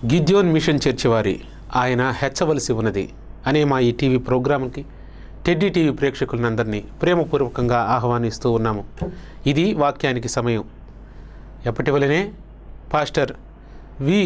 గిద్యోన్ machine church వారి ఆయన హెచ్చవలసి ఉన్నది అనే మా ఈ టీవీ ప్రోగ్రాంకి టెడ్డీ టీవీ ప్రేక్షకులందరినీ ప్రేమపూర్వకంగా ఆహ్వానిస్తూ ఉన్నాము ఇది వాక్యానికి సమయం ఎప్పటి వలనే పాస్టర్ వి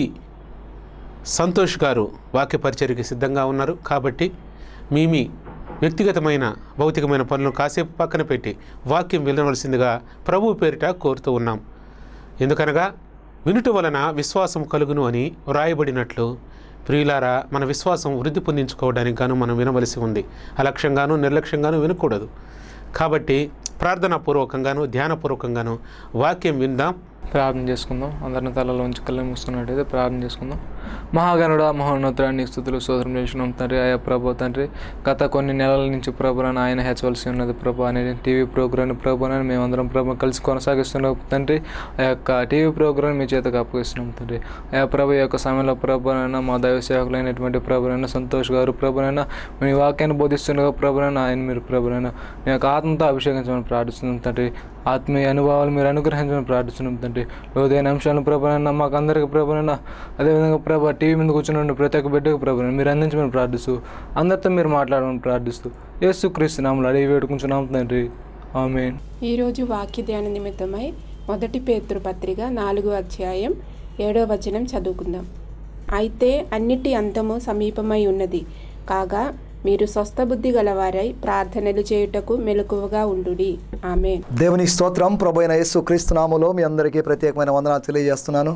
సంతోష్ గారు వాక్య పరిచర్యకి సిద్ధంగా ఉన్నారు కాబట్టి మీ మీ వ్యక్తిగతమైన భౌతికమైన పనులను కాసేపు పక్కన పెట్టి వాక్యం వినవలసిందిగా ప్రభు పేరిట కోరుతూ ఉన్నాం ఎందుకనగా వినుట వలన విశ్వాసం కలుగును అని వ్రాయబడినట్లు ప్రియులారా మన విశ్వాసం వృద్ధి పొందించుకోవడానికి గాను మనం వినవలసి ఉంది అలక్ష్యంగాను నిర్లక్ష్యంగాను వినకూడదు కాబట్టి ప్రార్థనాపూర్వకంగాను ధ్యానపూర్వకంగాను వాక్యం విందాం ప్రార్థన చేసుకుందాం అందరిని తలలో ఉంచి కళ్ళు మూసుకున్నట్టయితే ప్రార్థన చేసుకుందాం మహాగణుడ మహోన్నతురాన్ని స్థుతులు సోదరం చేసినాం తండ్రి ఆయా ప్రభు తండ్రి గత కొన్ని నెలల నుంచి ప్రభుని ఆయన హెచ్చవలసి ఉన్నది ప్రభు అనే టీవీ ప్రోగ్రామ్ ప్రభుని మేమందరం ప్రభు కలిసి కొనసాగిస్తున్నాం తండ్రి ఆ యొక్క టీవీ ప్రోగ్రామ్ మీ చేతకు అప్పగిస్తున్నాం తండ్రి ఆయా ప్రభు యొక్క సమయంలో ప్రభునైనా మా దైవ సేవకులైనటువంటి ప్రభునైనా సంతోష్ గారు ప్రభునైనా మీ వాక్యాన్ని బోధిస్తుండగా ప్రభునైనా ఆయన మీరు ప్రభునైనా మీ యొక్క ఆత్మతో అభిషేకించమని ప్రార్థిస్తున్నాం తండ్రి ఆత్మీయ అనుభవాలు మీరు అనుగ్రహించమని ప్రార్థిస్తున్నాం తండ్రి లోతైన అంశాలను ప్రభునైనా మాకు అందరికీ ప్రభునైనా అదేవిధంగా ప్రభు టీవీ మీద కూర్చుని ప్రతి ఒక్క బిడ్డకు ప్రభుని మీరు అందించమని ప్రార్థిస్తూ అందరితో మీరు మాట్లాడమని ప్రార్థిస్తూ యేసు క్రీస్తు నామలు అడిగి వేడుకుంటున్నాం తండ్రి ఆమెన్ ఈరోజు వాక్య ధ్యాన నిమిత్తమై మొదటి పేతృ పత్రిక నాలుగో అధ్యాయం ఏడో వచనం చదువుకుందాం అయితే అన్నిటి అంతము సమీపమై ఉన్నది కాగా మీరు స్వస్థబుద్ధి గలవారై ప్రార్థనలు చేయుటకు మెలకువగా ఉండుడి ఆమె దేవుని స్తోత్రం ప్రభు అయిన యేసు క్రీస్తు నామములో మీ అందరికీ ప్రత్యేకమైన వందనాలు తెలియజేస్తున్నాను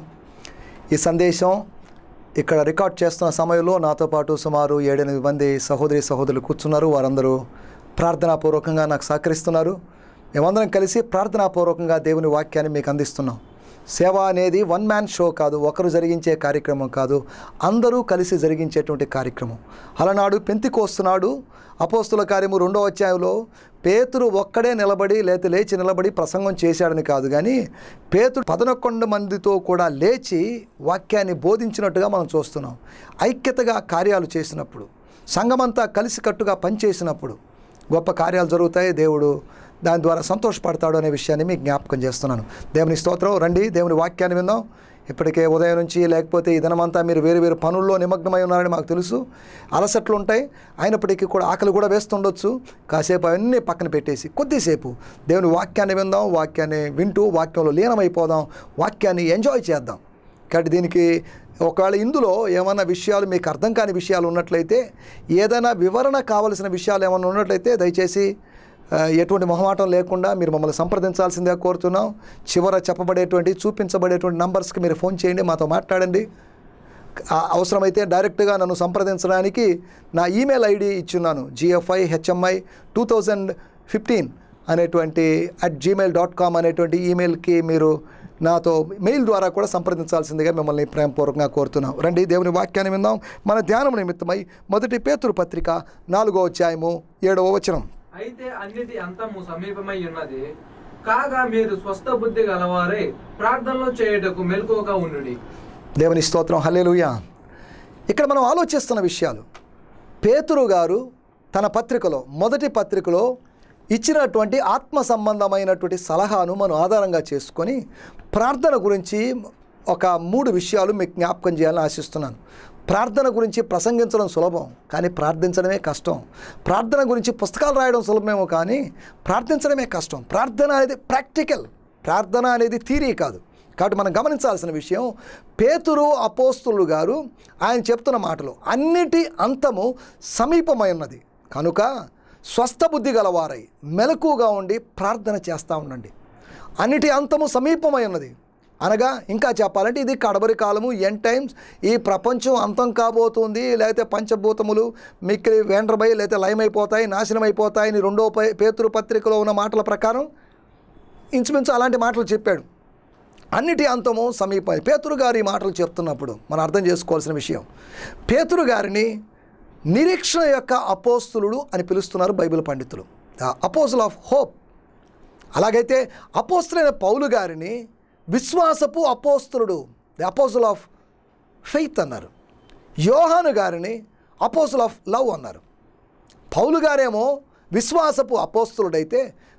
ఈ సందేశం ఇక్కడ రికార్డ్ చేస్తున్న సమయంలో నాతో పాటు సుమారు ఏడెనిమిది మంది సహోదరి సహోదరులు కూర్చున్నారు వారందరూ ప్రార్థనాపూర్వకంగా నాకు సహకరిస్తున్నారు మేమందరం కలిసి ప్రార్థనాపూర్వకంగా దేవుని వాక్యాన్ని మీకు అందిస్తున్నాం సేవ అనేది వన్ మ్యాన్ షో కాదు ఒకరు జరిగించే కార్యక్రమం కాదు అందరూ కలిసి జరిగించేటువంటి కార్యక్రమం అలనాడు పెంతికోస్తున్నాడు అపోస్తుల కార్యము రెండో అధ్యాయంలో పేతురు ఒక్కడే నిలబడి లేత లేచి నిలబడి ప్రసంగం చేశాడని కాదు కానీ పేతురు పదనొకొండు మందితో కూడా లేచి వాక్యాన్ని బోధించినట్టుగా మనం చూస్తున్నాం ఐక్యతగా కార్యాలు చేసినప్పుడు సంఘమంతా కలిసికట్టుగా పనిచేసినప్పుడు గొప్ప కార్యాలు జరుగుతాయి దేవుడు దాని ద్వారా సంతోషపడతాడు అనే విషయాన్ని మీకు జ్ఞాపకం చేస్తున్నాను దేవుని స్తోత్రం రండి దేవుని వాక్యాన్ని విందాం ఇప్పటికే ఉదయం నుంచి లేకపోతే ఈ దినమంతా మీరు వేరు వేరు పనుల్లో నిమగ్నమై ఉన్నారని మాకు తెలుసు అలసట్లు ఉంటాయి అయినప్పటికీ కూడా ఆకలి కూడా వేస్తుండొచ్చు కాసేపు అవన్నీ పక్కన పెట్టేసి కొద్దిసేపు దేవుని వాక్యాన్ని విందాం వాక్యాన్ని వింటూ వాక్యంలో లీనమైపోదాం వాక్యాన్ని ఎంజాయ్ చేద్దాం కాబట్టి దీనికి ఒకవేళ ఇందులో ఏమైనా విషయాలు మీకు అర్థం కాని విషయాలు ఉన్నట్లయితే ఏదైనా వివరణ కావలసిన విషయాలు ఏమైనా ఉన్నట్లయితే దయచేసి ఆ, ఎటువంటి మొహమాటం లేకుండా మీరు మమ్మల్ని సంప్రదించాల్సిందిగా కోరుతున్నాం చివర చెప్పబడేటువంటి చూపించబడేటువంటి నంబర్స్కి మీరు ఫోన్ చేయండి మాతో మాట్లాడండి ఆ, అవసరమైతే డైరెక్ట్గా నన్ను సంప్రదించడానికి నా ఈమెయిల్ ఐడి ఇచ్చున్నాను GFI HMI two thousand fifteen అనేటువంటి అట్ జీమెయిల్ డాట్ కామ్ అనేటువంటి ఈమెయిల్కి మీరు నాతో మెయిల్ ద్వారా కూడా సంప్రదించాల్సిందిగా మిమ్మల్ని ప్రేమపూర్వకంగా కోరుతున్నాం రండి దేవుని వాక్యాన్ని విందాం మన ధ్యానం నిమిత్తమై మొదటి పేతురు పత్రిక నాలుగో అధ్యాయము ఏడవ వచనం అయితే అన్నిటి అంతము సమీపమై ఉన్నది కాగా మీరు స్వస్థ బుద్ధి గలవారే ప్రార్థనలు చేయుటకు మెలకువగా ఉండుడి దేవుని స్తోత్రం హల్లెలూయా ఇక్కడ మనం ఆలోచిస్తున్న విషయాలు పేతురు గారు తన పత్రికలో మొదటి పత్రికలో ఇచ్చినటువంటి ఆత్మ సంబంధమైనటువంటి సలహాను మనం ఆధారంగా చేసుకొని ప్రార్థన గురించి ఒక మూడు విషయాలు మీకు జ్ఞాపకం చేయాలని ఆశిస్తున్నాను ప్రార్థన గురించి ప్రసంగించడం సులభం కానీ ప్రార్థించడమే కష్టం ప్రార్థన గురించి పుస్తకాలు రాయడం సులభమేమో కానీ ప్రార్థించడమే కష్టం ప్రార్థన అనేది ప్రాక్టికల్ ప్రార్థన అనేది థీరీ కాదు కాబట్టి మనం గమనించాల్సిన విషయం పేతురు అపోస్తులు గారు ఆయన చెప్తున్న మాటలు అన్నిటి అంతము సమీపమై ఉన్నది కనుక స్వస్థ బుద్ధి గలవారై మెలకుగా ఉండి ప్రార్థన చేస్తూ ఉండండి అన్నిటి అంతము సమీపమై ఉన్నది అనగా ఇంకా చెప్పాలంటే ఇది కడబరి కాలము ఎన్ టైమ్స్ ఈ ప్రపంచం అంతం కాబోతుంది లేకపోతే పంచభూతములు మిక్కిలి వెండ్రబై లేకపోతే లయమైపోతాయి నాశనం అయిపోతాయని రెండో పే- పేతురు పత్రికలో ఉన్న మాటల ప్రకారం ఇంచుమించు అలాంటి మాటలు చెప్పాడు అన్నిటి అంతము సమీపం పేతురు గారి మాటలు చెప్తున్నప్పుడు మనం అర్థం చేసుకోవాల్సిన విషయం పేతురు గారిని నిరీక్షణ యొక్క అపోస్తులుడు అని పిలుస్తున్నారు బైబిల్ పండితులు ద అపోజల్ ఆఫ్ హోప్ అలాగైతే అపోస్తులైన పౌలు గారిని విశ్వాసపు అపోస్తులుడు ది అపోజల్ ఆఫ్ ఫెయిత్ అన్నారు యోహాను గారిని అపోజల్ ఆఫ్ లవ్ అన్నారు పౌలు గారేమో విశ్వాసపు అపోస్తులుడైతే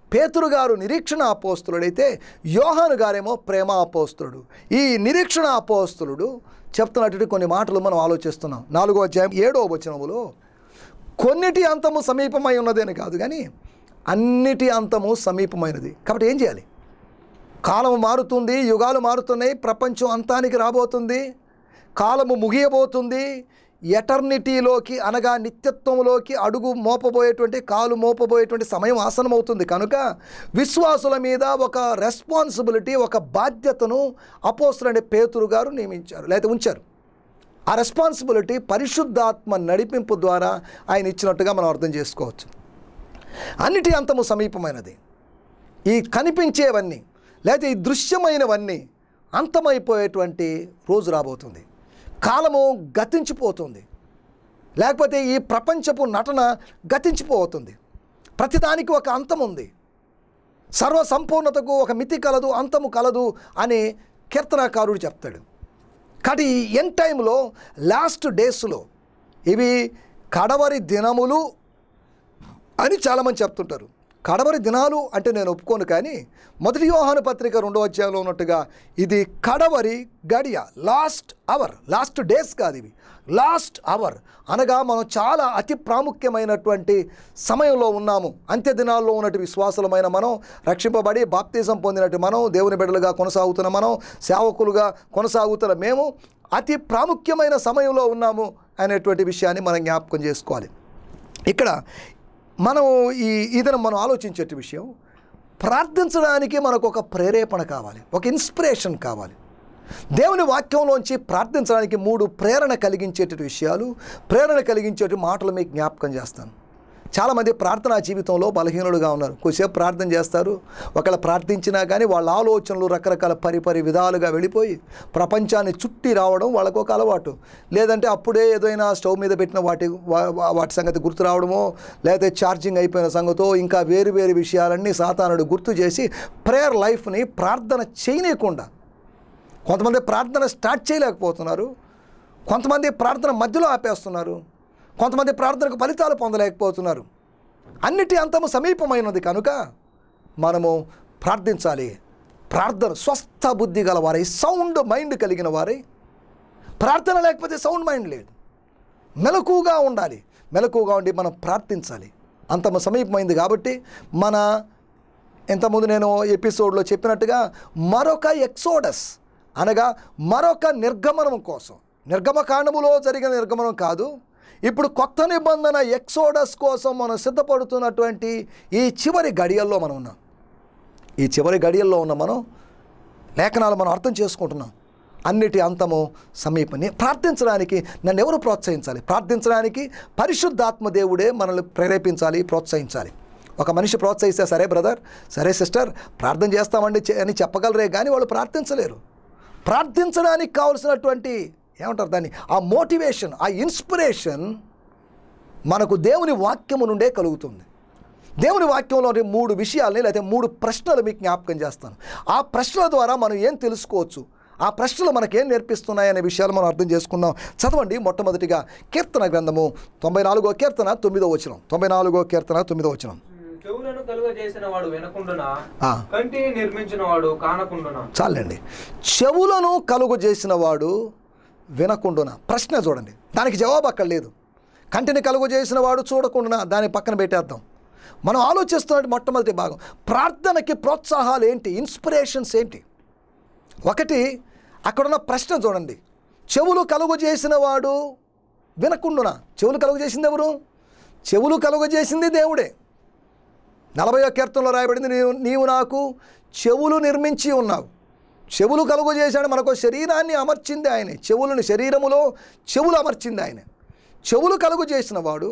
పేతురు గారు నిరీక్షణ అపోస్తులుడైతే యోహాను గారేమో ప్రేమ అపోస్తులుడు ఈ నిరీక్షణ అపోస్తులుడు చెప్తున్నటువంటి కొన్ని మాటలు మనం ఆలోచిస్తున్నాం నాలుగో అధ్యాయం ఏడో వచనములో కొన్నిటి అంతము సమీపమై ఉన్నది అని కాదు కానీ అన్నిటి అంతము సమీపమైనది కాబట్టి ఏం చేయాలి కాలం మారుతుంది యుగాలు మారుతున్నాయి ప్రపంచం అంతానికి రాబోతుంది కాలము ముగియబోతుంది ఎటర్నిటీలోకి అనగా నిత్యత్వంలోకి అడుగు మోపబోయేటువంటి కాలు మోపబోయేటువంటి సమయం ఆసనమవుతుంది కనుక విశ్వాసుల మీద ఒక రెస్పాన్సిబిలిటీ ఒక బాధ్యతను అపోస్తులనే పేతురు గారు నియమించారు లేకపోతే ఉంచారు ఆ రెస్పాన్సిబిలిటీ పరిశుద్ధాత్మ నడిపింపు ద్వారా ఆయన ఇచ్చినట్టుగా మనం అర్థం చేసుకోవచ్చు అన్నిటి అంతము సమీపమైనది ఈ కనిపించేవన్నీ లేకపోతే ఈ దృశ్యమైనవన్నీ అంతమైపోయేటువంటి రోజు రాబోతుంది కాలము గతించిపోతుంది లేకపోతే ఈ ప్రపంచపు నటన గతించిపోతుంది ప్రతిదానికి ఒక అంతం ఉంది సర్వ సంపూర్ణతకు ఒక మితి కలదు అంతము కలదు అని కీర్తనాకారుడు చెప్తాడు కాబట్టి ఈ ఎన్ టైంలో లాస్ట్ డేస్లో ఇవి కడవరి దినములు అని చాలామంది చెప్తుంటారు కడవరి దినాలు అంటే నేను ఒప్పుకోను కానీ మొదటి యోహాను పత్రిక రెండో అధ్యాయంలో ఉన్నట్టుగా ఇది కడవరి గడియ లాస్ట్ అవర్ లాస్ట్ డేస్ కాదు ఇవి లాస్ట్ అవర్ అనగా మనం చాలా అతి ప్రాముఖ్యమైనటువంటి సమయంలో ఉన్నాము అంత్య దినాల్లో ఉన్నటువంటి విశ్వాసులమైన మనం రక్షింపబడి బాప్తిజం పొందినట్టు మనం దేవుని బిడ్డలుగా కొనసాగుతున్న మనం సేవకులుగా కొనసాగుతున్న మేము అతి ప్రాముఖ్యమైన సమయంలో ఉన్నాము అనేటువంటి విషయాన్ని మనం జ్ఞాపకం చేసుకోవాలి ఇక్కడ మనం ఈ ఇదను మనం ఆలోచించే విషయం ప్రార్థించడానికి మనకు ఒక ప్రేరేపణ కావాలి ఒక ఇన్స్పిరేషన్ కావాలి దేవుని వాక్యంలోంచి ప్రార్థించడానికి మూడు ప్రేరణ కలిగించేటి విషయాలు ప్రేరణ కలిగించేటి మాటలు మీకు జ్ఞాపకం చేస్తాను చాలామంది ప్రార్థనా జీవితంలో బలహీనులుగా ఉన్నారు కొద్దిసేపు ప్రార్థన చేస్తారు ఒకవేళ ప్రార్థించినా కానీ వాళ్ళ ఆలోచనలు రకరకాల పరిపరి విధాలుగా వెళ్ళిపోయి ప్రపంచాన్ని చుట్టి రావడం వాళ్ళకు ఒక అలవాటు లేదంటే అప్పుడే ఏదైనా స్టవ్ మీద పెట్టిన వాటి వా- వా- వాటి సంగతి గుర్తు రావడమో లేకపోతే ఛార్జింగ్ అయిపోయిన సంగతో ఇంకా వేరు వేరు విషయాలన్నీ సాతానుడు గుర్తు చేసి ప్రేయర్ లైఫ్ని ప్రార్థన చేయనీయకుండా కొంతమంది ప్రార్థన స్టార్ట్ చేయలేకపోతున్నారు కొంతమంది ప్రార్థన మధ్యలో ఆపేస్తున్నారు కొంతమంది ప్రార్థనకు ఫలితాలు పొందలేకపోతున్నారు అన్నిటి అంతము సమీపమైనది కనుక మనము ప్రార్థించాలి ప్రార్థన స్వస్థ బుద్ధి గల వారై సౌండ్ మైండ్ కలిగిన వారై ప్రార్థన లేకపోతే సౌండ్ మైండ్ లేదు మెలకుగా ఉండాలి మెలకుగా ఉండి మనం ప్రార్థించాలి అంత సమీపమైంది కాబట్టి మన ఇంతకుముందు నేను ఎపిసోడ్లో చెప్పినట్టుగా మరొక ఎక్సోడస్ అనగా మరొక నిర్గమనం కోసం నిర్గమకాండములో జరిగిన నిర్గమనం కాదు ఇప్పుడు కొత్త నిబంధన ఎక్సోడస్ కోసం మనం సిద్ధపడుతున్నటువంటి ఈ చివరి గడియల్లో మనం ఉన్నాం ఈ చివరి గడియల్లో ఉన్న మనం లేఖనాలు మనం అర్థం చేసుకుంటున్నాం అన్నిటి అంతము సమీపని ప్రార్థించడానికి నన్ను ఎవరు ప్రోత్సహించాలి ప్రార్థించడానికి పరిశుద్ధాత్మ దేవుడే మనల్ని ప్రేరేపించాలి ప్రోత్సహించాలి ఒక మనిషి ప్రోత్సహిస్తే సరే బ్రదర్ సరే సిస్టర్ ప్రార్థన చేస్తామండి చె- అని చెప్పగలరే కానీ వాళ్ళు ప్రార్థించలేరు ప్రార్థించడానికి కావలసినటువంటి ఏమంటారు దాన్ని ఆ మోటివేషన్ ఆ ఇన్స్పిరేషన్ మనకు దేవుని వాక్యము నుండే కలుగుతుంది దేవుని వాక్యంలోని మూడు విషయాల్ని లేకపోతే మూడు ప్రశ్నలు మీకు జ్ఞాపకం చేస్తాను ఆ ప్రశ్నల ద్వారా మనం ఏం తెలుసుకోవచ్చు ఆ ప్రశ్నలు మనకేం నేర్పిస్తున్నాయి అనే విషయాలు మనం అర్థం చేసుకుందాం చదవండి మొట్టమొదటిగా కీర్తన గ్రంథము తొంభై నాలుగో కీర్తన తొమ్మిదో వచనం తొంభై నాలుగో కీర్తన తొమ్మిదో వచనం చెవులను కలుగ చేసిన వాడు వినకుండునా ఆ. కంటిని నిర్మించిన వాడు కానకుండునా చాలండి చెవులను కలుగు చేసిన వాడు వినకుండునా ప్రశ్న చూడండి దానికి జవాబు అక్కడ లేదు కంటిని కలుగు చేసిన వాడు చూడకుండా దాని పక్కన పెట్టేద్దాం మనం ఆలోచిస్తున్న మొట్టమొదటి భాగం ప్రార్థనకి ప్రోత్సాహాలు ఏంటి ఇన్స్పిరేషన్స్ ఏంటి ఒకటి అక్కడున్న ప్రశ్న చూడండి చెవులు కలుగు చేసిన వాడు వినకుండునా చెవులు కలుగు చేసింది ఎవరు చెవులు కలుగు చేసింది దేవుడే నలభయో కీర్తనలో రాయబడింది నీవు నీవు నాకు చెవులు నిర్మించి ఉన్నావు చెవులు కలుగు చేశాడు మనకు శరీరాన్ని అమర్చింది ఆయనే చెవులను శరీరములో చెవులు అమర్చింది ఆయన చెవులు కలుగు చేసిన వాడు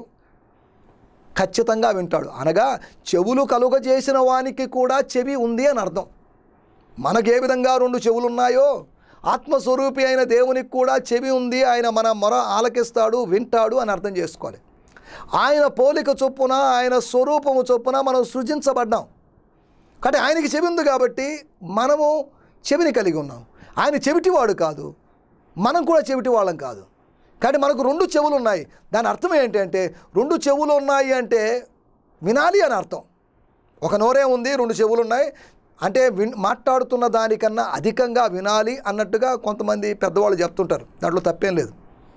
ఖచ్చితంగా వింటాడు అనగా చెవులు కలుగ చేసిన వానికి కూడా చెవి ఉంది అని అర్థం మనకు ఏ విధంగా రెండు చెవులు ఉన్నాయో ఆత్మస్వరూపి అయిన దేవునికి కూడా చెవి ఉంది ఆయన మన మొర ఆలకిస్తాడు వింటాడు అని అర్థం చేసుకోవాలి ఆయన పోలిక చొప్పున ఆయన స్వరూపము చొప్పున మనం సృజించబడ్డాం కానీ ఆయనకి చెవి ఉంది కాబట్టి మనము చెవిని కలిగి ఉన్నాం ఆయన చెవిటివాడు కాదు మనం కూడా చెవిటి వాళ్ళం కాదు కానీ మనకు రెండు చెవులు ఉన్నాయి దాని అర్థం ఏంటి అంటే రెండు చెవులు ఉన్నాయి అంటే వినాలి అని అర్థం ఒక నోరే ఉంది రెండు చెవులు ఉన్నాయి అంటే విన్ మాట్లాడుతున్న దానికన్నా అధికంగా వినాలి అన్నట్టుగా కొంతమంది పెద్దవాళ్ళు చెప్తుంటారు దాంట్లో తప్పేం లేదు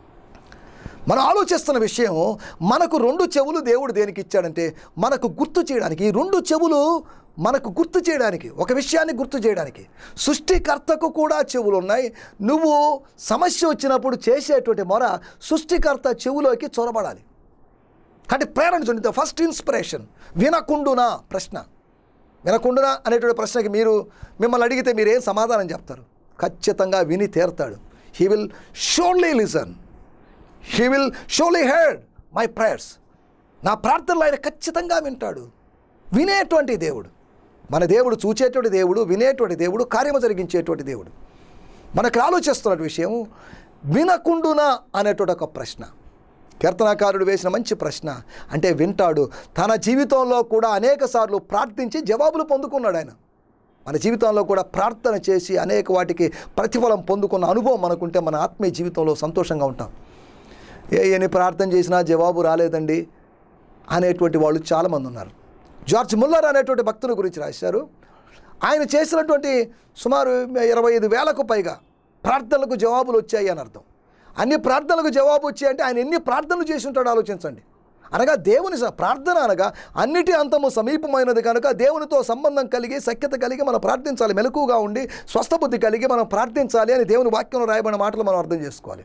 మనం ఆలోచిస్తున్న విషయం మనకు రెండు చెవులు దేవుడు దేనికి ఇచ్చాడంటే మనకు గుర్తు చేయడానికి ఈ రెండు చెవులు మనకు గుర్తు చేయడానికి ఒక విషయాన్ని గుర్తు చేయడానికి సృష్టికర్తకు కూడా చెవులు ఉన్నాయి నువ్వు సమస్య వచ్చినప్పుడు చేసేటువంటి మొర సృష్టికర్త చెవులోకి చొరబడాలి అంటే ప్రేరణ చూడండి ఫస్ట్ ఇన్స్పిరేషన్ వినకుండునా ప్రశ్న వినకుండునా అనేటువంటి ప్రశ్నకి మీరు మిమ్మల్ని అడిగితే మీరు ఏం సమాధానం చెప్తారు ఖచ్చితంగా విని తీరుతాడు he will surely listen he will surely heed my prayers నా ప్రార్థనలు ఆయన ఖచ్చితంగా వింటాడు వినేటువంటి దేవుడు మన దేవుడు చూచేటువంటి దేవుడు వినేటువంటి దేవుడు కార్యము జరిగించేటువంటి దేవుడు మనకు ఆలోచిస్తున్న విషయం వినకుండునా అనేటువంటి ఒక ప్రశ్న కీర్తనాకారుడు వేసిన మంచి ప్రశ్న అంటే వింటాడు తన జీవితంలో కూడా అనేక సార్లు ప్రార్థించి జవాబులు పొందుకున్నాడు ఆయన మన జీవితంలో కూడా ప్రార్థన చేసి అనేక వాటికి ప్రతిఫలం పొందుకున్న అనుభవం మనకుంటే మన ఆత్మీయ జీవితంలో సంతోషంగా ఉంటాం ఏ ఎన్ని ప్రార్థన చేసినా జవాబు రాలేదండి అనేటువంటి వాళ్ళు చాలామంది ఉన్నారు జార్జ్ ముల్లర్ అనేటువంటి భక్తుని గురించి రాశారు ఆయన చేసినటువంటి సుమారు ఇరవై ఐదు వేలకు పైగా ప్రార్థనలకు జవాబులు వచ్చాయి అని అర్థం అన్ని ప్రార్థనలకు జవాబు వచ్చాయంటే ఆయన ఎన్ని ప్రార్థనలు చేసి ఉంటాడో ఆలోచించండి అనగా దేవుని స- ప్రార్థన అనగా అన్నిటి అంతము సమీపమైనది కనుక దేవునితో సంబంధం కలిగి సఖ్యత కలిగి మనం ప్రార్థించాలి మెలకుగా ఉండి స్వస్థబుద్ధి కలిగి మనం ప్రార్థించాలి అని దేవుని వాక్యంలో రాయబడిన మాటలు మనం అర్థం చేసుకోవాలి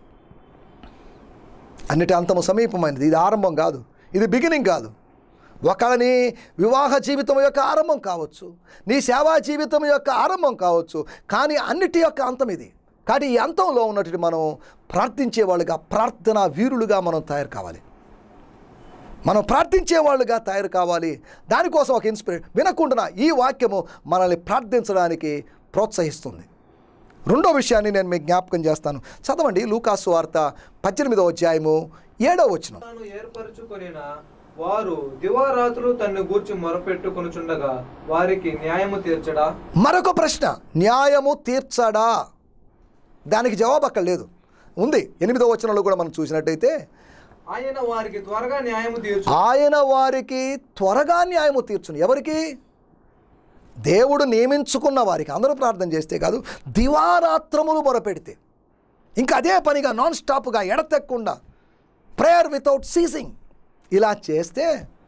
అన్నిటి అంతము సమీపమైనది ఇది ఆరంభం కాదు ఇది బిగినింగ్ కాదు ఒకళ్ళని వివాహ జీవితం యొక్క ఆరంభం కావచ్చు నీ సేవా జీవితం యొక్క ఆరంభం కావచ్చు కానీ అన్నిటి యొక్క అంతం ఇది కానీ ఈ అంతంలో ఉన్నటువంటి మనం ప్రార్థించే వాళ్ళుగా ప్రార్థనా వీరులుగా మనం తయారు కావాలి మనం ప్రార్థించే వాళ్ళుగా తయారు కావాలి దానికోసం ఒక ఇన్స్పిరేషన్ వినకుండా ఈ వాక్యము మనల్ని ప్రార్థించడానికి ప్రోత్సహిస్తుంది రెండో విషయాన్ని నేను మీకు జ్ఞాపకం చేస్తాను చదవండి లూకాసు వార్త పద్దెనిమిదో అధ్యాయము ఏడో వచనం తాను ఏర్పరచుకొనిన వారు దివారాత్రులు తన్ను గూర్చి మొరపెట్టుకొనుచుండగా వారికి న్యాయము తీర్చడా మరొక ప్రశ్న న్యాయము తీర్చడా దానికి జవాబు అక్కడ లేదు ఉంది ఎనిమిదో వచనంలో కూడా మనం చూసినట్టయితే ఆయన వారికి త్వరగా న్యాయము తీర్చు ఆయన వారికి త్వరగా న్యాయము తీర్చును ఎవరికి దేవుడు నియమించుకున్న వారికి అందరూ ప్రార్థన చేస్తే కాదు దివారాత్రములు మొరపెడితే ఇంకా అదే పనిగా నాన్ స్టాప్గా ఎడతెక్కకుండా ప్రేయర్ వితౌట్ సీజింగ్ ఇలా చేస్తే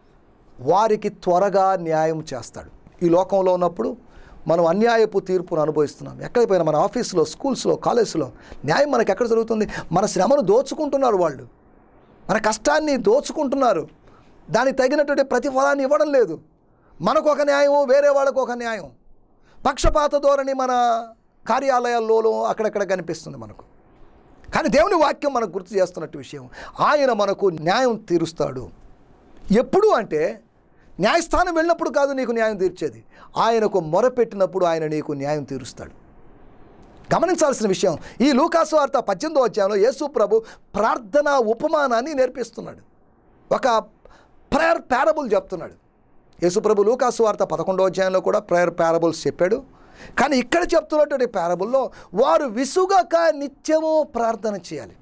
వారికి త్వరగా న్యాయం చేస్తాడు ఈ లోకంలో ఉన్నప్పుడు మనం అన్యాయపు తీర్పును అనుభవిస్తున్నాం ఎక్కడికి పోయినా మన ఆఫీస్లో స్కూల్స్లో కాలేజ్లో న్యాయం మనకి ఎక్కడ జరుగుతుంది మన శ్రమను దోచుకుంటున్నారు వాళ్ళు మన కష్టాన్ని దోచుకుంటున్నారు దానికి తగినటువంటి ప్రతిఫలాన్ని ఇవ్వడం లేదు మనకు ఒక న్యాయం వేరే వాళ్ళకు ఒక న్యాయం పక్షపాత ధోరణి మన కార్యాలయాల్లోనూ అక్కడక్కడ కనిపిస్తుంది మనకు కానీ దేవుని వాక్యం మనకు గుర్తు చేస్తున్నట్టు విషయం ఆయన మనకు న్యాయం తీరుస్తాడు ఎప్పుడు అంటే న్యాయస్థానం వెళ్ళినప్పుడు కాదు నీకు న్యాయం తీర్చేది ఆయనకు మొరపెట్టినప్పుడు ఆయన నీకు న్యాయం తీరుస్తాడు గమనించాల్సిన విషయం ఈ లూకాసు వార్త పద్దెనిమిదో అధ్యాయంలో యేసు ప్రభు ప్రార్థన ఉపమానాన్ని నేర్పిస్తున్నాడు ఒక ప్రేయర్ ప్యారబుల్ చెప్తున్నాడు యేసు ప్రభు లూకాసు వార్త పదకొండో అధ్యాయంలో కూడా ప్రేయర్ ప్యారబుల్స్ చెప్పాడు కానీ ఇక్కడ చెప్తున్నటువంటి ప్యారబుల్లో వారు విసుగక నిత్యము ప్రార్థన చేయాలి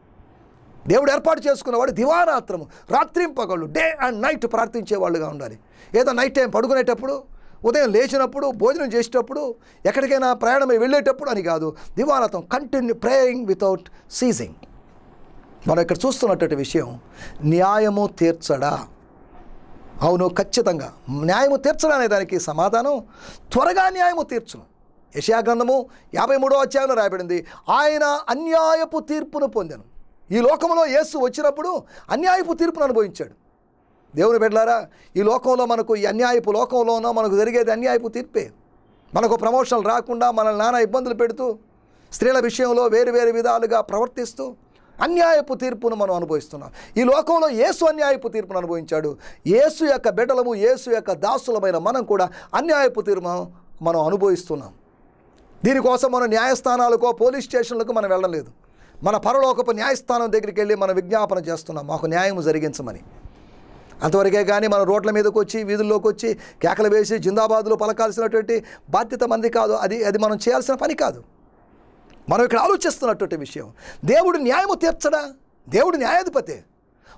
దేవుడు ఏర్పాటు చేసుకున్నవాడు దివారాత్రము రాత్రింపగళ్ళు డే అండ్ నైట్ ప్రార్థించే వాళ్ళుగా ఉండాలి ఏదో నైట్ టైం పడుకునేటప్పుడు ఉదయం లేచినప్పుడు భోజనం చేసేటప్పుడు ఎక్కడికైనా ప్రయాణమై వెళ్ళేటప్పుడు అని కాదు దివారాత్రం కంటిన్యూ ప్రేయింగ్ వితౌట్ సీజింగ్ మనం ఇక్కడ చూస్తున్నటువంటి విషయం న్యాయము తీర్చడా అవును ఖచ్చితంగా న్యాయము తీర్చడం అనే దానికి సమాధానం త్వరగా న్యాయము తీర్చును యశా గ్రంథము యాభై మూడో అధ్యాయంలో రాయబడింది ఆయన అన్యాయపు తీర్పును పొందాను ఈ లోకంలో యేసు వచ్చినప్పుడు అన్యాయపు తీర్పును అనుభవించాడు దేవుని బిడ్డలారా ఈ లోకంలో మనకు ఈ అన్యాయపు లోకంలోనో మనకు జరిగేది అన్యాయపు తీర్పే మనకు ప్రమోషన్లు రాకుండా మనల్ని నానా ఇబ్బందులు పెడుతూ స్త్రీల విషయంలో వేరు వేరు విధాలుగా ప్రవర్తిస్తూ అన్యాయపు తీర్పును మనం అనుభవిస్తున్నాం ఈ లోకంలో యేసు అన్యాయపు తీర్పును అనుభవించాడు యేసు యొక్క బిడ్డలము యేసు యొక్క దాసులమైన మనం కూడా అన్యాయపు తీర్పును మనం అనుభవిస్తున్నాం దీనికోసం మనం న్యాయస్థానాలకో పోలీస్ స్టేషన్లకు మనం వెళ్ళడం లేదు మన పరలోకపు న్యాయస్థానం దగ్గరికి వెళ్ళి మనం విజ్ఞాపన చేస్తున్నాం మాకు న్యాయం జరిగించమని అంతవరకే కానీ మన రోడ్ల మీదకి వచ్చి వీధుల్లోకి వచ్చి కేకలు వేసి జిందాబాదులో పలకాల్సినటువంటి బాధ్యత మంది కాదు అది అది మనం చేయాల్సిన పని కాదు మనం ఇక్కడ ఆలోచిస్తున్నటువంటి విషయం దేవుడు న్యాయము తీర్చడా దేవుడు న్యాయాధిపతే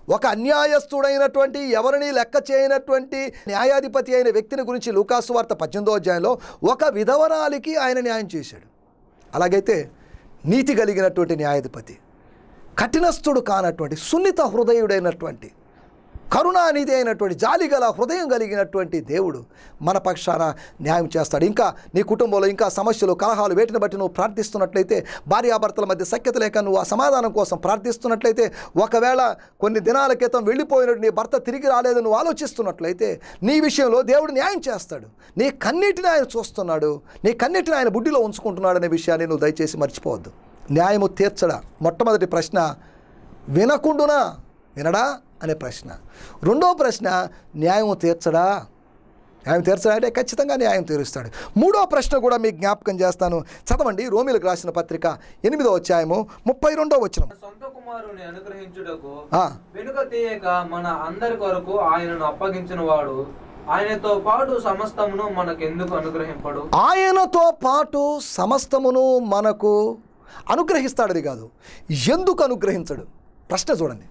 ఒక అన్యాయస్తుడైనటువంటి ఎవరిని లెక్క చేయనటువంటి న్యాయాధిపతి అయిన వ్యక్తిని గురించి లూకాసు వార్త పద్దెనిమిదో అధ్యాయంలో ఒక విధవరాలికి ఆయన న్యాయం చేశాడు అలాగైతే నీతి కలిగినటువంటి న్యాయాధిపతి కఠినస్థుడు కానటువంటి సున్నిత హృదయుడైనటువంటి కరుణానిధి అయినటువంటి జాలిగల హృదయం కలిగినటువంటి దేవుడు మన పక్షాన న్యాయం చేస్తాడు ఇంకా నీ కుటుంబంలో ఇంకా సమస్యలు కలహాలు వేటిని బట్టి నువ్వు ప్రార్థిస్తున్నట్లయితే భార్యాభర్తల మధ్య సఖ్యత లేక నువ్వు ఆ సమాధానం కోసం ప్రార్థిస్తున్నట్లయితే ఒకవేళ కొన్ని దినాల క్రితం వెళ్ళిపోయినట్టు నీ భర్త తిరిగి రాలేదని నువ్వు ఆలోచిస్తున్నట్లయితే నీ విషయంలో దేవుడు న్యాయం చేస్తాడు నీ కన్నిటిని ఆయన చూస్తున్నాడు నీ కన్నిటిని ఆయన బుడ్డిలో ఉంచుకుంటున్నాడు అనే విషయాన్ని నువ్వు దయచేసి మర్చిపోవద్దు న్యాయము తీర్చడా మొట్టమొదటి ప్రశ్న వినకుండునా వినడా అనే ప్రశ్న రెండో ప్రశ్న న్యాయం తీర్చడా న్యాయం తీర్చడా అంటే ఖచ్చితంగా న్యాయం తీరుస్తాడు మూడో ప్రశ్న కూడా మీకు జ్ఞాపకం చేస్తాను చదవండి రోమిలకు రాసిన పత్రిక ఎనిమిదో అధ్యాయము ముప్పై రెండో వచ్చిన తన సొంత కుమారుని అనుగ్రహించుటకు ఆ. వెనుక తీయక మన అందరి కొరకు ఆయనను అప్పగించిన వాడు ఆయనతో పాటు సమస్తమును మనకెందుకు అనుగ్రహింపడు ఆయనతో పాటు సమస్తమును మనకు అనుగ్రహిస్తాడని కాదు ఎందుకు అనుగ్రహించడు ప్రశ్న చూడండి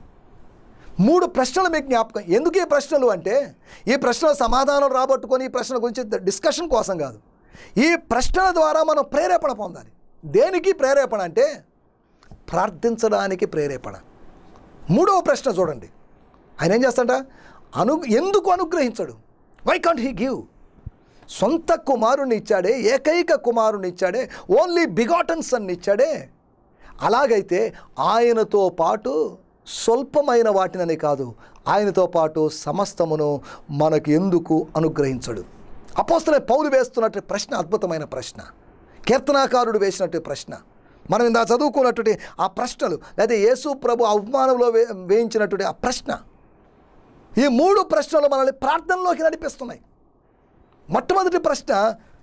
మూడు ప్రశ్నలు మీకు జ్ఞాపకం ఎందుకు ఈ ప్రశ్నలు అంటే ఈ ప్రశ్నల సమాధానం రాబట్టుకొని ఈ ప్రశ్న గురించి డిస్కషన్ కోసం కాదు ఈ ప్రశ్నల ద్వారా మనం ప్రేరేపణ పొందాలి దేనికి ప్రేరేపణ అంటే ప్రార్థించడానికి ప్రేరేపణ మూడవ ప్రశ్న చూడండి ఆయన ఏం చేస్తాడ అను ఎందుకు అనుగ్రహించడు వై కాంట్ హీ గివ్ సొంత కుమారుని ఇచ్చాడే ఏకైక కుమారుని ఇచ్చాడే ఓన్లీ బిగాటన్ సన్ ఇచ్చాడే అలాగైతే ఆయనతో పాటు స్వల్పమైన వాటినని కాదు ఆయనతో పాటు సమస్తమును మనకు ఎందుకు అనుగ్రహించడు అపోస్తలే పౌలు వేస్తున్నట్టు ప్రశ్న అద్భుతమైన ప్రశ్న కీర్తనాకారుడు వేసినట్టు ప్రశ్న మనం ఇందా చదువుకున్నటువంటి ఆ ప్రశ్నలు లేదా యేసు ప్రభు అవమానంలో వే వేయించినటువంటి ఆ ప్రశ్న ఈ మూడు ప్రశ్నలు మనల్ని ప్రార్థనలోకి నడిపిస్తున్నాయి మొట్టమొదటి ప్రశ్న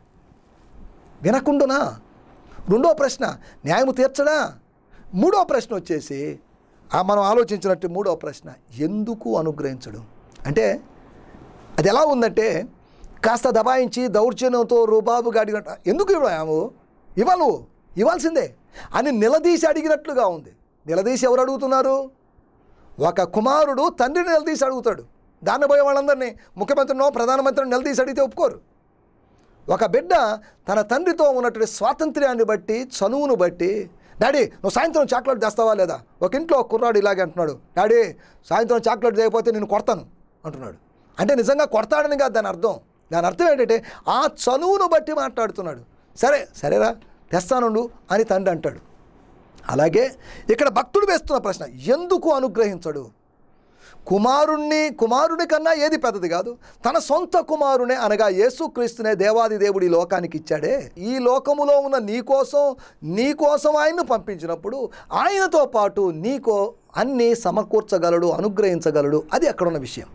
వినకుండునా రెండో ప్రశ్న న్యాయము తీర్చడా మూడో ప్రశ్న వచ్చేసి ఆ మనం ఆలోచించినట్టు మూడో ప్రశ్న ఎందుకు అనుగ్రహించడు అంటే అది ఎలా ఉందంటే కాస్త దబాయించి దౌర్జన్యంతో రూబాబుగా అడిగినట్టు ఎందుకు ఇవ్వము ఇవ్వాలి నువ్వు ఇవ్వాల్సిందే అని నిలదీసి అడిగినట్లుగా ఉంది నిలదీసి ఎవరు అడుగుతున్నారు ఒక కుమారుడు తండ్రిని నిలదీసి అడుగుతాడు దాన్ని పోయే వాళ్ళందరినీ ముఖ్యమంత్రినో ప్రధానమంత్రిని నిలదీసి అడిగితే ఒప్పుకోరు ఒక బిడ్డ తన తండ్రితో ఉన్నటువంటి స్వాతంత్ర్యాన్ని బట్టి చనువును బట్టి డాడీ నువ్వు సాయంత్రం చాక్లెట్ తెస్తావా లేదా ఒక ఇంట్లో ఒక కుర్రాడు ఇలాగే అంటున్నాడు డాడీ సాయంత్రం చాక్లెట్ చేయకపోతే నేను కొడతాను అంటున్నాడు అంటే నిజంగా కొడతాడని కాదు దాని అర్థం దాని అర్థం ఏంటంటే ఆ చనువును బట్టి మాట్లాడుతున్నాడు సరే సరేరా తెస్తానుండు అని తండ్రి అంటాడు అలాగే ఇక్కడ భక్తుడు వేస్తున్న ప్రశ్న ఎందుకు అనుగ్రహించడు కుమారుణ్ణి కుమారుడి కన్నా ఏది పెద్దది కాదు తన సొంత కుమారునే అనగా యేసుక్రీస్తునే దేవాది దేవుడి లోకానికి ఇచ్చాడే ఈ లోకములో ఉన్న నీ కోసం నీ కోసం ఆయన్ను పంపించినప్పుడు ఆయనతో పాటు నీకో అన్నీ సమకూర్చగలడు అనుగ్రహించగలడు అది అక్కడున్న విషయం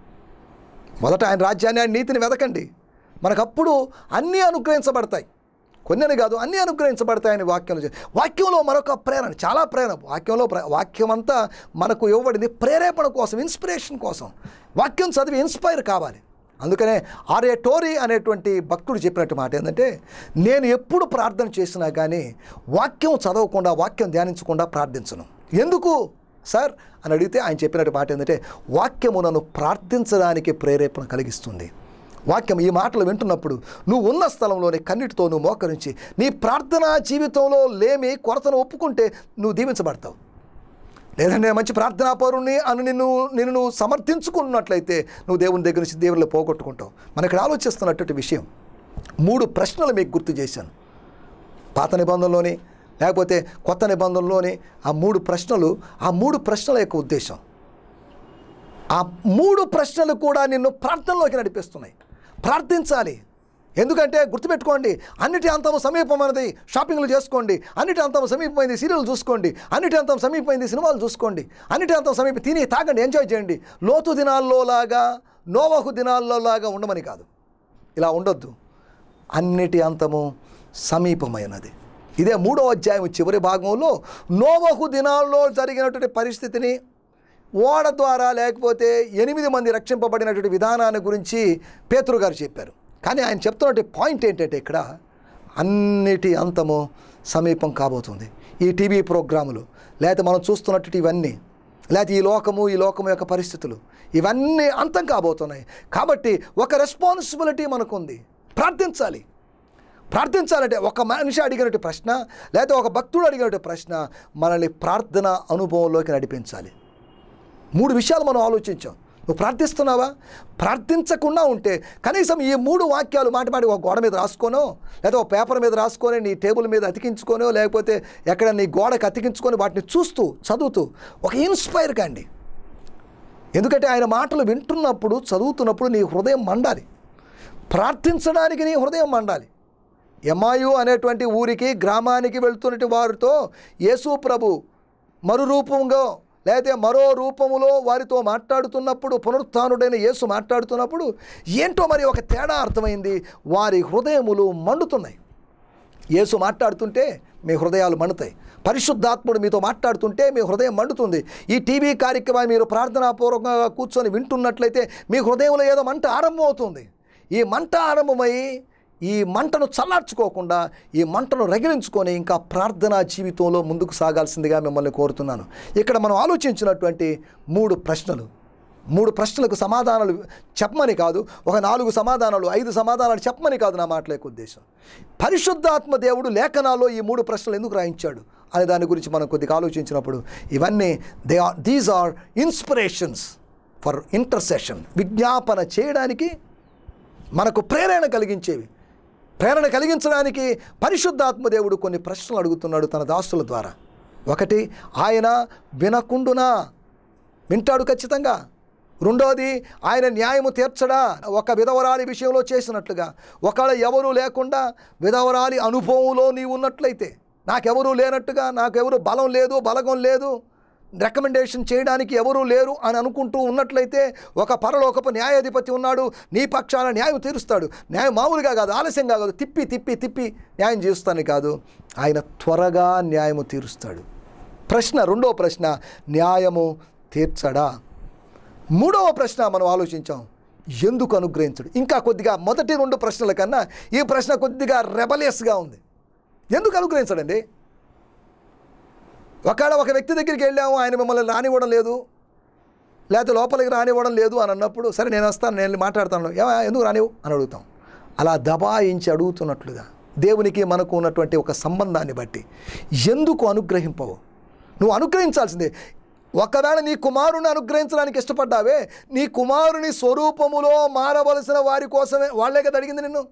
మొదట ఆయన రాజ్యాన్ని ఆయన నీతిని వెతకండి మనకప్పుడు అన్నీ అనుగ్రహించబడతాయి కొన్ని కాదు అన్నీ అనుగ్రహించబడతాయని వాక్యంలో చె- వాక్యంలో మరొక ప్రేరణ చాలా ప్రేరణ వాక్యంలో ప్రే- వాక్యం అంతా మనకు ఇవ్వబడింది ప్రేరేపణ కోసం ఇన్స్పిరేషన్ కోసం వాక్యం చదివి ఇన్స్పైర్ కావాలి అందుకనే ఆర్ఏ టోరీ అనేటువంటి భక్తుడు చెప్పినట్టు మాట ఏంటంటే నేను ఎప్పుడు ప్రార్థన చేసినా కానీ వాక్యం చదవకుండా వాక్యం ధ్యానించకుండా ప్రార్థించను ఎందుకు సార్ అని అడిగితే ఆయన చెప్పినట్టు మాట ఏంటంటే వాక్యము నన్ను ప్రార్థించడానికి ప్రేరేపణ కలిగిస్తుంది వాక్యం ఈ మాటలు వింటున్నప్పుడు నువ్వు ఉన్న స్థలంలోని కన్నిటితో నువ్వు మోకరించి నీ ప్రార్థనా జీవితంలో లేమి కొరతను ఒప్పుకుంటే నువ్వు దీవించబడతావు లేదంటే నేను మంచి ప్రార్థనా పౌరుణ్ణి అని నిన్ను నిన్ను నువ్వు సమర్థించుకున్నట్లయితే నువ్వు దేవుని దగ్గర నుంచి దేవుళ్ళు పోగొట్టుకుంటావు మన ఇక్కడ ఆలోచిస్తున్నటువంటి విషయం మూడు ప్రశ్నలు మీకు గుర్తు చేశాను పాత నిబంధనలోని లేకపోతే కొత్త నిబంధనలోని ఆ మూడు ప్రశ్నలు ఆ మూడు ప్రశ్నల యొక్క ఉద్దేశం ఆ మూడు ప్రశ్నలు కూడా నిన్ను ప్రార్థనలోకి నడిపిస్తున్నాయి ప్రార్థించాలి ఎందుకంటే గుర్తుపెట్టుకోండి అన్నిటి అంతము సమీపమైనది షాపింగ్లు చేసుకోండి అన్నిటి అంతం సమీపమైంది సీరియల్ చూసుకోండి అన్నిటి అంతం సమీపమైంది సినిమాలు చూసుకోండి అన్నిటి అంతం సమీప తిని తాగండి ఎంజాయ్ చేయండి లోతు దినాల్లో లాగా నోవహు దినాల్లో లాగా ఉండమని కాదు ఇలా ఉండొద్దు అన్నిటి అంతము సమీపమైనది ఇదే మూడో అధ్యాయం చివరి భాగంలో నోవహు దినాల్లో జరిగినటువంటి పరిస్థితిని ఓడ ద్వారా లేకపోతే ఎనిమిది మంది రక్షింపబడినటువంటి విధానాన్ని గురించి పేతురు గారు చెప్పారు కానీ ఆయన చెప్తున్నటువంటి పాయింట్ ఏంటంటే ఇక్కడ అన్నిటి అంతము సమీపం కాబోతుంది ఈ టీవీ ప్రోగ్రాములు లేకపోతే మనం చూస్తున్నట్టు ఇవన్నీ లేకపోతే ఈ లోకము ఈ లోకము యొక్క పరిస్థితులు ఇవన్నీ అంతం కాబోతున్నాయి కాబట్టి ఒక రెస్పాన్సిబిలిటీ మనకుంది ప్రార్థించాలి ప్రార్థించాలంటే ఒక మనిషి అడిగినట్టు ప్రశ్న లేకపోతే ఒక భక్తుడు అడిగినట్టు ప్రశ్న మనల్ని ప్రార్థన అనుభవంలోకి నడిపించాలి మూడు విషయాలు మనం ఆలోచించాం నువ్వు ప్రార్థిస్తున్నావా ప్రార్థించకుండా ఉంటే కనీసం ఈ మూడు వాక్యాలు మాటి మాటి ఒక గోడ మీద రాసుకోనో లేదా ఒక పేపర్ మీద రాసుకొని నీ టేబుల్ మీద అతికించుకోనో లేకపోతే ఎక్కడ నీ గోడకు అతికించుకొని వాటిని చూస్తూ చదువుతూ ఒక ఇన్స్పైర్ కండి ఎందుకంటే ఆయన మాటలు వింటున్నప్పుడు చదువుతున్నప్పుడు నీ హృదయం మండాలి ప్రార్థించడానికి నీ హృదయం మండాలి ఎమాయు అనేటువంటి ఊరికి గ్రామానికి వెళ్తున్నటి వారితో యేసు ప్రభు మరు రూపంగా లేకపోతే మరో రూపములో వారితో మాట్లాడుతున్నప్పుడు పునరుత్నుడైన యేసు మాట్లాడుతున్నప్పుడు ఏంటో మరి ఒక తేడా అర్థమైంది వారి హృదయములు మండుతున్నాయి యేసు మాట్లాడుతుంటే మీ హృదయాలు మండుతాయి పరిశుద్ధాత్ముడు మీతో మాట్లాడుతుంటే మీ హృదయం మండుతుంది ఈ టీవీ కార్యక్రమాన్ని మీరు ప్రార్థనాపూర్వకంగా కూర్చొని వింటున్నట్లయితే మీ హృదయంలో ఏదో మంట ఆరంభమవుతుంది ఈ మంట ఆరంభమై ఈ మంటను చల్లార్చుకోకుండా ఈ మంటను రగిలించుకొని ఇంకా ప్రార్థనా జీవితంలో ముందుకు సాగాల్సిందిగా మిమ్మల్ని కోరుతున్నాను ఇక్కడ మనం ఆలోచించినటువంటి మూడు ప్రశ్నలు మూడు ప్రశ్నలకు సమాధానాలు చెప్పమని కాదు ఒక నాలుగు సమాధానాలు ఐదు సమాధానాలు చెప్పమని కాదు నా మాటల యొక్క ఉద్దేశం పరిశుద్ధాత్మ దేవుడు లేఖనాల్లో ఈ మూడు ప్రశ్నలు ఎందుకు రాయించాడు అనే దాని గురించి మనం కొద్దిగా ఆలోచించినప్పుడు ఇవన్నీ they are these are inspirations for intercession విజ్ఞాపన చేయడానికి మనకు ప్రేరణ కలిగించేవి ప్రేరణ కలిగించడానికి పరిశుద్ధాత్మ దేవుడు కొన్ని ప్రశ్నలు అడుగుతున్నాడు తన దాసుల ద్వారా ఒకటి ఆయన వినకుండునా వింటాడు ఖచ్చితంగా రెండోది ఆయన న్యాయము తీర్చడా ఒక విధవరాలి విషయంలో చేసినట్లుగా ఒకవేళ ఎవరు లేకుండా విధవరాలి అనుభవంలో నీవు ఉన్నట్లయితే నాకెవరూ లేనట్టుగా నాకెవరు బలం లేదు బలగం లేదు రికమెండేషన్ చేయడానికి ఎవరూ లేరు అని అనుకుంటూ ఉన్నట్లయితే ఒక పరలోకపు న్యాయాధిపతి ఉన్నాడు నీ పక్షాన న్యాయం తీరుస్తాడు న్యాయం మామూలుగా కాదు ఆలస్యంగా కాదు తిప్పి తిప్పి తిప్పి న్యాయం చేస్తాను కాదు ఆయన త్వరగా న్యాయము తీరుస్తాడు ప్రశ్న రెండో ప్రశ్న న్యాయము తీర్చడా మూడవ ప్రశ్న మనం ఆలోచించాం ఎందుకు అనుగ్రహించడు ఇంకా కొద్దిగా మొదటి రెండు ప్రశ్నల కన్నా ఈ ప్రశ్న కొద్దిగా రెబలియస్గా ఉంది ఎందుకు అనుగ్రహించడండి ఒకవేళ ఒక వ్యక్తి దగ్గరికి వెళ్ళాము ఆయన మిమ్మల్ని రానివ్వడం లేదు లేకపోతే లోపలికి రానివ్వడం లేదు అని అన్నప్పుడు సరే నేను వస్తాను నేను వెళ్ళి మాట్లాడతాను ఏమా ఎందుకు రానివ్వు అని అడుగుతాం అలా దబాయించి అడుగుతున్నట్లుగా దేవునికి మనకు ఉన్నటువంటి ఒక సంబంధాన్ని బట్టి ఎందుకు అనుగ్రహింపవు నువ్వు అనుగ్రహించాల్సిందే ఒకవేళ నీ కుమారుని అనుగ్రహించడానికి ఇష్టపడ్డావే నీ కుమారుని స్వరూపములో మారవలసిన వారి కోసమే వాళ్ళే కదా అడిగింది నిన్ను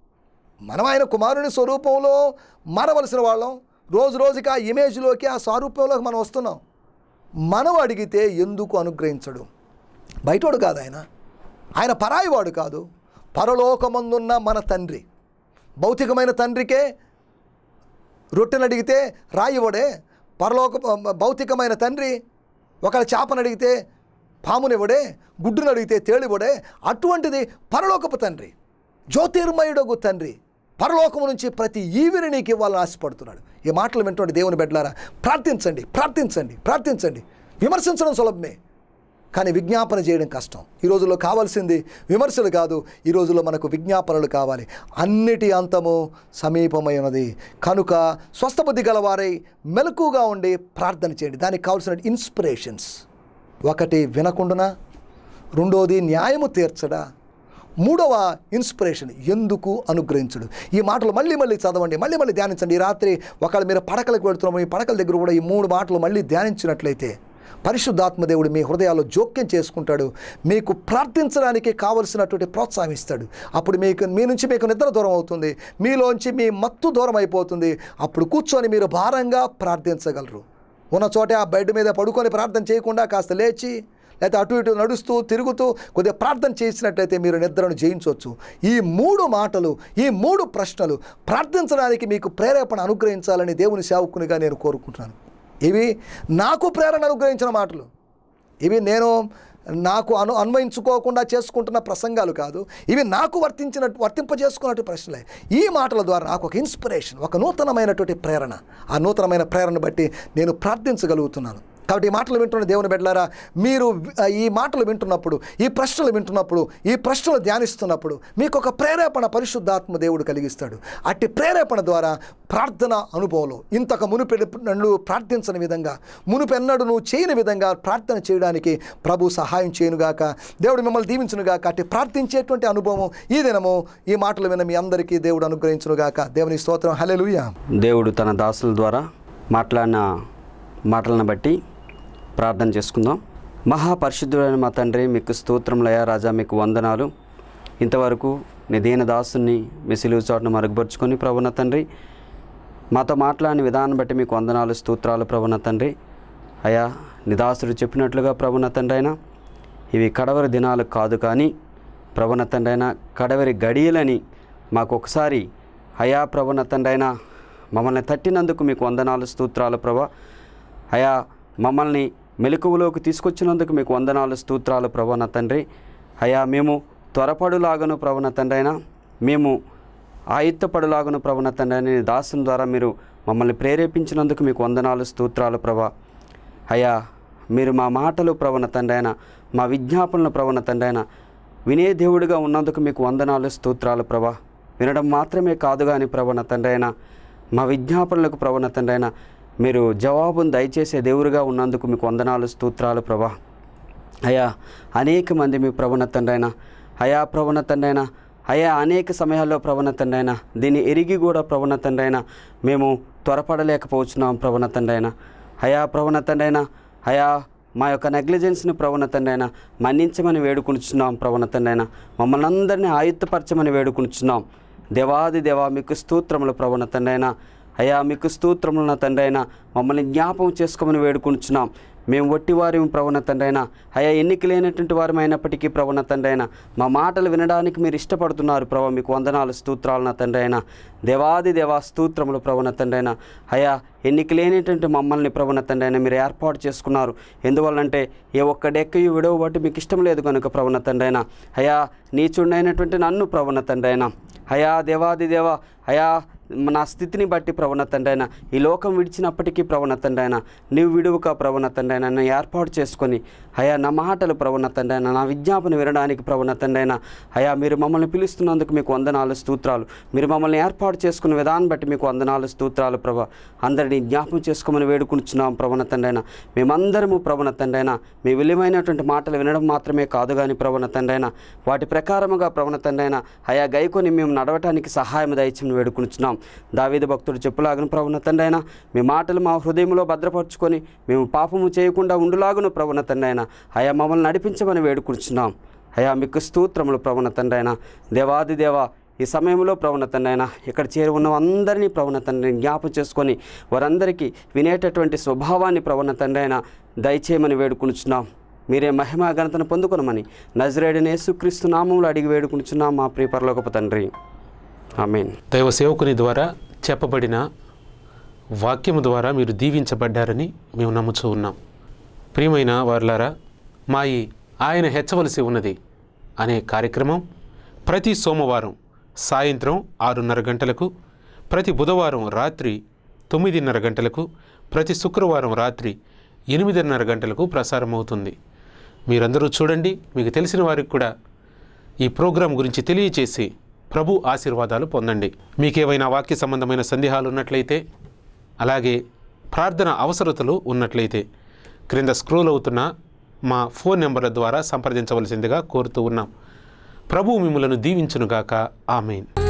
మనం ఆయన కుమారుని స్వరూపంలో మారవలసిన వాళ్ళం రోజు రోజుకి ఆ ఇమేజ్లోకి ఆ స్వరూపంలోకి మనం వస్తున్నాం మనం అడిగితే ఎందుకు అనుగ్రహించడు బయటోడు కాదు ఆయన ఆయన పరాయివాడు కాదు పరలోకమందున్న మన తండ్రి భౌతికమైన తండ్రికే రొట్టెను అడిగితే రాయివడే పరలోక భౌతికమైన తండ్రి ఒకళ్ళ చేపను అడిగితే పామునివ్వడే గుడ్డును అడిగితే తేలివడే అటువంటిది పరలోకపు తండ్రి జ్యోతిర్మయుడగు తండ్రి పరలోకము నుంచి ప్రతి ఈవిని నీకు ఇవ్వాలని ఆశపడుతున్నాడు ఈ మాటలు వింటుంటే దేవుని బిడ్డలారా ప్రార్థించండి ప్రార్థించండి ప్రార్థించండి విమర్శించడం సులభమే కానీ విజ్ఞాపన చేయడం కష్టం ఈ రోజుల్లో కావాల్సింది విమర్శలు కాదు ఈ రోజుల్లో మనకు విజ్ఞాపనలు కావాలి అన్నిటి అంతము సమీపమై ఉన్నది కనుక స్వస్థబుద్ధి గలవారై మెలకుగా ఉండి ప్రార్థన చేయండి దానికి కావాల్సిన ఇన్స్పిరేషన్స్ ఒకటి వినకుండునా రెండోది న్యాయము తీర్చడా మూడవ ఇన్స్పిరేషన్ ఎందుకు అనుగ్రహించుడు ఈ మాటలు మళ్ళీ మళ్ళీ చదవండి మళ్ళీ మళ్ళీ ధ్యానించండి ఈ రాత్రి ఒకవేళ మీరు పడకలకు వెళుతున్నాము ఈ పడకల దగ్గర కూడా ఈ మూడు మాటలు మళ్ళీ ధ్యానించినట్లయితే పరిశుద్ధాత్మదేవుడు మీ హృదయాల్లో జోక్యం చేసుకుంటాడు మీకు ప్రార్థించడానికి కావలసినటువంటి ప్రోత్సాహం ఇస్తాడు అప్పుడు మీకు మీ నుంచి మీకు నిద్ర దూరం అవుతుంది మీలోంచి మీ మత్తు దూరం అయిపోతుంది అప్పుడు కూర్చొని మీరు భారంగా ప్రార్థించగలరు ఉన్న చోటే ఆ బెడ్ మీద పడుకొని ప్రార్థన చేయకుండా కాస్త లేచి లేకపోతే అటు ఇటు నడుస్తూ తిరుగుతూ కొద్దిగా ప్రార్థన చేసినట్లయితే మీరు నిద్రను జయించవచ్చు ఈ మూడు మాటలు ఈ మూడు ప్రశ్నలు ప్రార్థించడానికి మీకు ప్రేరేపణ అనుగ్రహించాలని దేవుని సేవకునిగా నేను కోరుకుంటున్నాను ఇవి నాకు ప్రేరణ అనుగ్రహించిన మాటలు ఇవి నేను నాకు అను అన్వయించుకోకుండా చేసుకుంటున్న ప్రసంగాలు కాదు ఇవి నాకు వర్తించిన వర్తింపజేసుకున్నట్టు ప్రశ్నలే ఈ మాటల ద్వారా నాకు ఒక ఇన్స్పిరేషన్ ఒక నూతనమైనటువంటి ప్రేరణ ఆ నూతనమైన ప్రేరణ బట్టి నేను ప్రార్థించగలుగుతున్నాను కాబట్టి ఈ మాటలు వింటున్న దేవుని బిడ్డలారా మీరు ఆ, ఈ మాటలు వింటున్నప్పుడు ఈ ప్రశ్నలు వింటున్నప్పుడు ఈ ప్రశ్నలు ధ్యానిస్తున్నప్పుడు మీకు ఒక ప్రేరేపణ పరిశుద్ధాత్మ దేవుడు కలిగిస్తాడు అట్టి ప్రేరేపణ ద్వారా ప్రార్థన అనుభవంలో ఇంతకు మునుపెన్నడు ప్రార్థించని విధంగా మునుపెన్నడు నువ్వు చేయని విధంగా ప్రార్థన చేయడానికి ప్రభు సహాయం చేయనుగాక దేవుడు మిమ్మల్ని దీవించునుగాక అట్టి ప్రార్థించేటువంటి అనుభవం ఈ దినము ఈ మాటలు విన్న మీ అందరికీ దేవుడు అనుగ్రహించునుగాక దేవుని స్తోత్రం హల్లెలూయా దేవుడు తన దాసుల ద్వారా మాట్లాడిన మాటలను బట్టి ప్రార్థన చేసుకుందాం మహాపరిశుద్ధుడైన మా తండ్రి మీకు స్తోత్రములయ్యా రాజా మీకు వందనాలు ఇంతవరకు నీ దీన దాసుని మీ సిలువు చోటును మరుగుపరుచుకొని ప్రభున తండ్రి మాతో మాట్లాడిన విధానం బట్టి మీకు వందనాలు స్తోత్రాలు ప్రభున తండ్రి అయ్యా నిదాసుడు చెప్పినట్లుగా ప్రభున తండ్రి అయినా ఇవి కడవరి దినాలు కాదు కానీ ప్రభున తండ్రి అయినా కడవరి గడియలని మాకు ఒకసారి అయా ప్రభున తండ్రి అయినా మమ్మల్ని తట్టినందుకు మీకు వందనాలు స్తోత్రాలు ప్రభా అయా మమ్మల్ని మెలకువలోకి తీసుకొచ్చినందుకు మీకు వందనాలు స్తోత్రాలు ప్రభా నా తండ్రి అయా మేము త్వరపడులాగను ప్రభు నా తండ్రి అయినా మేము ఆయుత్తపడులాగను ప్రభు నా తండ్రి అయిన నీ దాసుని ద్వారా మీరు మమ్మల్ని ప్రేరేపించినందుకు మీకు వందనాలు స్తోత్రాలు ప్రభా అయ్యా మీరు మా మాటలు ప్రవణ తండ్రి అయినా మా విజ్ఞాపనలు ప్రవణ తండ్రి అయినా వినే దేవుడిగా ఉన్నందుకు మీకు వందనాలు స్తోత్రాలు ప్రభా వినడం మాత్రమే కాదు కానీ ప్రవణ తండ్రి అయినా మా విజ్ఞాపనలకు ప్రవణ తండ్రి అయినా మీరు జవాబును దయచేసే దేవుడిగా ఉన్నందుకు మీకు వందనాలు స్తోత్రాలు ప్రభా అయా అనేక మంది మీ ప్రవణ తండ్రైనా అయా ప్రవణ తండ్రైనా అయా అనేక సమయాల్లో ప్రవణ తండ్రైనా దీన్ని ఎరిగి కూడా ప్రవణ తండ్రైనా మేము త్వరపడలేకపోతున్నాం ప్రవణ తండ్రైనా అయా ప్రవణ తండ్రైనా అయా మా యొక్క నెగ్లిజెన్స్ని ప్రవణ తండ్రైనా మన్నించమని వేడుకుంటున్నాం ప్రవణ తండ్రైనా మమ్మల్ని అందరినీ ఆయుత్తపరచమని వేడుకుంటున్నాం దేవాది దేవా మీకు స్తోత్రములు ప్రవణ తండ్రైనా అయా మీకు స్తోత్రములు నా తండ్రి అయినా మమ్మల్ని జ్ఞాపకం చేసుకోమని వేడుకుంటున్నాం మేము వట్టివారి ప్రవణ తండ్రి అయినా అయా ఎన్నిక లేనటువంటి వారం అయినప్పటికీ ప్రవణ తండ్రి అయినా మా మాటలు వినడానికి మీరు ఇష్టపడుతున్నారు ప్రభా మీకు వందనాలు స్తోత్రాలు నా తండ్రి అయినా దేవాది దేవా స్తోత్రములు ప్రవణ తండ్రి అయినా అయా ఎన్నిక లేనటువంటి మమ్మల్ని ప్రవణ తండ్రి అయినా మీరు ఏర్పాటు చేసుకున్నారు ఎందువల్లంటే ఏ ఒక్క డెక్కయు విడవబట్టి మీకు ఇష్టం లేదు కనుక ప్రవణ తండ్రి అయినా అయా నీచుండైనటువంటి నన్ను ప్రవణ తండ్రి అయినా అయా దేవాది దేవా అయా నా స్థితిని బట్టి ప్రవణ తండ్రైనా ఈ లోకం విడిచినప్పటికీ ప్రవణ తండ్రైనా నీవు విడువక ప్రవణ తండ్రైనా నన్ను ఏర్పాటు చేసుకొని అయా నా మాటలు ప్రవణ తండ్రైనా నా విజ్ఞాపన వినడానికి ప్రవణ తండ్రైనా అయా మీరు మమ్మల్ని పిలుస్తున్నందుకు మీకు వందనాలు స్తోత్రాలు మీరు మమ్మల్ని ఏర్పాటు చేసుకున్న విధానం బట్టి మీకు వందనాలు స్తోత్రాలు ప్రభా అందరినీ జ్ఞాపం చేసుకోమని వేడుకుంటున్నాం ప్రవణ తండ్రైనా మేమందరము ప్రవణ తండ్రైనా మీ విలువైనటువంటి మాటలు వినడం మాత్రమే కాదు కానీ ప్రవణ తండ్రైనా వాటి ప్రకారముగా ప్రవణ తండ్రైనా అయా గైకొని మేము నడవటానికి సహాయం దయచమని వేడుకుంటున్నాం దావీదు భక్తుడు చెప్పులాగను ప్రవణ తండ్రైనా మీ మాటలు మా హృదయంలో భద్రపరుచుకొని మేము పాపము చేయకుండా ఉండులాగును ప్రవణ తండ్రైనా అయా మమ్మల్ని నడిపించమని వేడుకుంటున్నాం అయా మీకు స్తోత్రములు ప్రవణ తండ్రైనా దేవాది దేవా ఈ సమయంలో ప్రవణ తండ్రైనా ఇక్కడ చేరి ఉన్న అందరినీ ప్రవణ తండ్రిని జ్ఞాపం చేసుకొని వారందరికీ వినేటటువంటి స్వభావాన్ని ప్రవణ తండ్రైనా దయచేయమని వేడుకుంటున్నాం మీరే మహిమా ఘనతను పొందుకొనమని నజరేడిన యేసుక్రీస్తు నామంలో అడిగి వేడుకుంటున్నాం మా ప్రియ పరలోకపు తండ్రి ఆమెన్ దైవ సేవకుని ద్వారా చెప్పబడిన వాక్యము ద్వారా మీరు దీవించబడ్డారని మేము నమ్ముచూ ఉన్నాం ప్రియమైన వారులారా మా ఈ ఆయన హెచ్చవలసి ఉన్నది అనే కార్యక్రమం ప్రతి సోమవారం సాయంత్రం ఆరున్నర గంటలకు ప్రతి బుధవారం రాత్రి తొమ్మిదిన్నర గంటలకు ప్రతి శుక్రవారం రాత్రి ఎనిమిదిన్నర గంటలకు ప్రసారం అవుతుంది మీరందరూ చూడండి మీకు తెలిసిన వారికి కూడా ఈ ప్రోగ్రాం గురించి తెలియచేసి ప్రభు ఆశీర్వాదాలు పొందండి మీకేమైనా వాక్య సంబంధమైన సందేహాలు ఉన్నట్లయితే అలాగే ప్రార్థన అవసరతలు ఉన్నట్లయితే క్రింద స్క్రోల్ అవుతున్న మా ఫోన్ నెంబర్ల ద్వారా సంప్రదించవలసిందిగా కోరుతూ ఉన్నాం ప్రభు మిమ్మలను దీవించునుగాక ఆమెన్